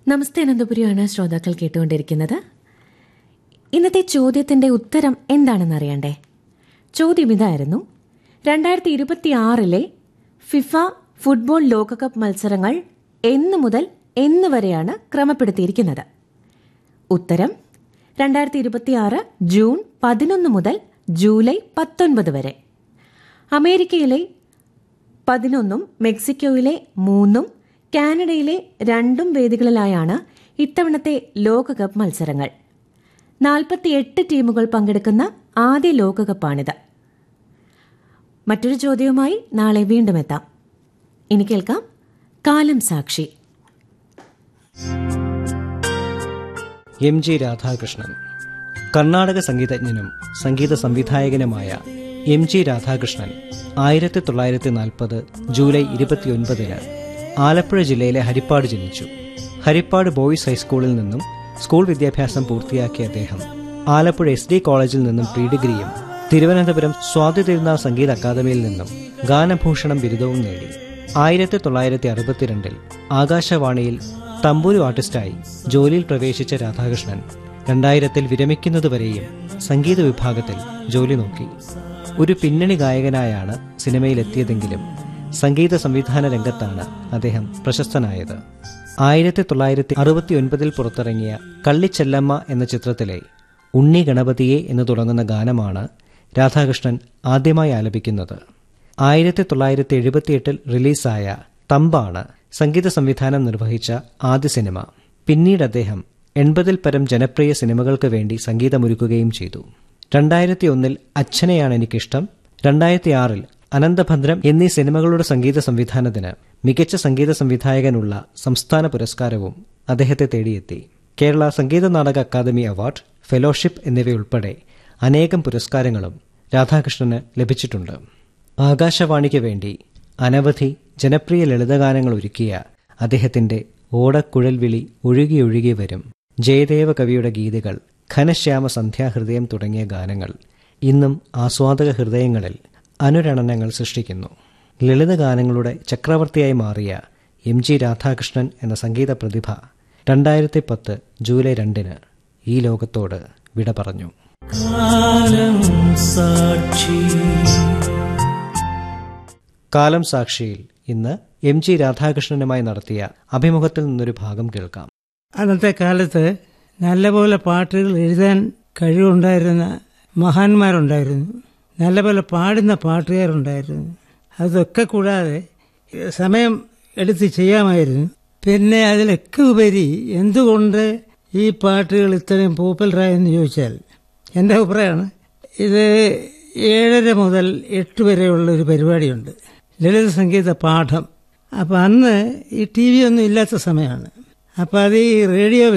നമസ്തേ അനന്തപുരിയാണ് ശ്രോതാക്കൾ കേട്ടുകൊണ്ടിരിക്കുന്നത് ഇന്നത്തെ ചോദ്യത്തിന്റെ ഉത്തരം എന്താണെന്ന് അറിയണ്ടേ ചോദ്യം ഇതായിരുന്നു രണ്ടായിരത്തി ഇരുപത്തി ആറിലെ ഫിഫ ഫുട്ബോൾ ലോകകപ്പ് മത്സരങ്ങൾ എന്ന് മുതൽ എന്ന് വരെയാണ് ക്രമപ്പെടുത്തിയിരിക്കുന്നത് ഉത്തരം രണ്ടായിരത്തി ഇരുപത്തിയാറ് ജൂൺ പതിനൊന്ന് മുതൽ ജൂലൈ പത്തൊൻപത് വരെ അമേരിക്കയിലെ പതിനൊന്നും മെക്സിക്കോയിലെ മൂന്നും കാനഡയിലെ രണ്ടും വേദികളിലായാണ് ഇത്തവണത്തെ ലോകകപ്പ് മത്സരങ്ങൾ നാൽപ്പത്തിയെട്ട് ടീമുകൾ പങ്കെടുക്കുന്ന ആദ്യ ലോകകപ്പാണിത് മറ്റൊരു ചോദ്യവുമായി നാളെ വീണ്ടും എത്താം ഇനി കേൾക്കാം കാലം സാക്ഷി എം ജി രാധാകൃഷ്ണൻ കർണാടക സംഗീതജ്ഞനും സംഗീത സംവിധായകനുമായ എം ജി രാധാകൃഷ്ണൻ ആയിരത്തി തൊള്ളായിരത്തി നാൽപ്പത് ജൂലൈ ഇരുപത്തിയൊൻപതിന് ആലപ്പുഴ ജില്ലയിലെ ഹരിപ്പാട് ജനിച്ചു ഹരിപ്പാട് ബോയ്സ് ഹൈസ്കൂളിൽ നിന്നും സ്കൂൾ വിദ്യാഭ്യാസം പൂർത്തിയാക്കിയ അദ്ദേഹം ആലപ്പുഴ എസ് ഡി കോളേജിൽ നിന്നും പ്രീ ഡിഗ്രിയും തിരുവനന്തപുരം സ്വാതി തിരുനാൾ സംഗീത അക്കാദമിയിൽ നിന്നും ഗാനഭൂഷണം ബിരുദവും നേടി ആയിരത്തി തൊള്ളായിരത്തി അറുപത്തിരണ്ടിൽ ആകാശവാണിയിൽ തമ്പൂരു ആർട്ടിസ്റ്റായി ജോലിയിൽ പ്രവേശിച്ച രാധാകൃഷ്ണൻ രണ്ടായിരത്തിൽ വിരമിക്കുന്നതുവരെയും സംഗീത വിഭാഗത്തിൽ ജോലി നോക്കി ഒരു പിന്നണി ഗായകനായാണ് സിനിമയിലെത്തിയതെങ്കിലും സംഗീത സംവിധാന രംഗത്താണ് അദ്ദേഹം പ്രശസ്തനായത് ആയിരത്തി തൊള്ളായിരത്തി അറുപത്തി ഒൻപതിൽ പുറത്തിറങ്ങിയ കള്ളിച്ചെല്ലമ്മ എന്ന ചിത്രത്തിലെ ഉണ്ണി ഗണപതിയെ എന്ന് തുടങ്ങുന്ന ഗാനമാണ് രാധാകൃഷ്ണൻ ആദ്യമായി ആലപിക്കുന്നത് ആയിരത്തി തൊള്ളായിരത്തി എഴുപത്തിയെട്ടിൽ റിലീസായ തമ്പാണ് സംഗീത സംവിധാനം നിർവഹിച്ച ആദ്യ സിനിമ പിന്നീട് അദ്ദേഹം എൺപതിൽ പരം ജനപ്രിയ സിനിമകൾക്ക് വേണ്ടി സംഗീതമൊരുക്കുകയും ചെയ്തു രണ്ടായിരത്തി ഒന്നിൽ അച്ഛനെയാണ് എനിക്കിഷ്ടം രണ്ടായിരത്തി ആറിൽ അനന്തഭദ്രം എന്നീ സിനിമകളുടെ സംഗീത സംവിധാനത്തിന് മികച്ച സംഗീത സംവിധായകനുള്ള സംസ്ഥാന പുരസ്കാരവും അദ്ദേഹത്തെ തേടിയെത്തി കേരള സംഗീത നാടക അക്കാദമി അവാർഡ് ഫെലോഷിപ്പ് എന്നിവയുൾപ്പെടെ അനേകം പുരസ്കാരങ്ങളും രാധാകൃഷ്ണന് ലഭിച്ചിട്ടുണ്ട് ആകാശവാണിക്ക് വേണ്ടി അനവധി ജനപ്രിയ ലളിതഗാനങ്ങൾ ഒരുക്കിയ അദ്ദേഹത്തിന്റെ ഓടക്കുഴൽവിളി ഒഴുകി ഒഴുകി വരും ജയദേവ കവിയുടെ ഗീതകൾ ഘനശ്യാമ സന്ധ്യാഹൃദയം തുടങ്ങിയ ഗാനങ്ങൾ ഇന്നും ആസ്വാദക ഹൃദയങ്ങളിൽ അനുരണനങ്ങൾ സൃഷ്ടിക്കുന്നു ലളിതഗാനങ്ങളുടെ ചക്രവർത്തിയായി മാറിയ എം ജി രാധാകൃഷ്ണൻ എന്ന സംഗീത പ്രതിഭ രണ്ടായിരത്തി പത്ത് ജൂലൈ രണ്ടിന് ഈ ലോകത്തോട് വിട പറഞ്ഞു കാലം സാക്ഷിയിൽ ഇന്ന് എം ജി രാധാകൃഷ്ണനുമായി നടത്തിയ അഭിമുഖത്തിൽ നിന്നൊരു ഭാഗം കേൾക്കാം അന്നത്തെ കാലത്ത് നല്ലപോലെ പാട്ടുകൾ എഴുതാൻ കഴിവുണ്ടായിരുന്ന മഹാന്മാരുണ്ടായിരുന്നു നല്ലപോലെ പാടുന്ന പാട്ടുകാരുണ്ടായിരുന്നു അതൊക്കെ കൂടാതെ സമയം എടുത്ത് ചെയ്യാമായിരുന്നു പിന്നെ അതിലൊക്കെ ഉപരി എന്തുകൊണ്ട് ഈ പാട്ടുകൾ ഇത്രയും പോപ്പുലറായെന്ന് ചോദിച്ചാൽ എൻ്റെ അഭിപ്രായമാണ് ഇത് ഏഴര മുതൽ എട്ട് വരെയുള്ള ഒരു പരിപാടിയുണ്ട് ലളിത സംഗീത പാഠം അപ്പം അന്ന് ഈ ടി വി ഒന്നും ഇല്ലാത്ത സമയമാണ് അപ്പം അത് ഈ റേഡിയോ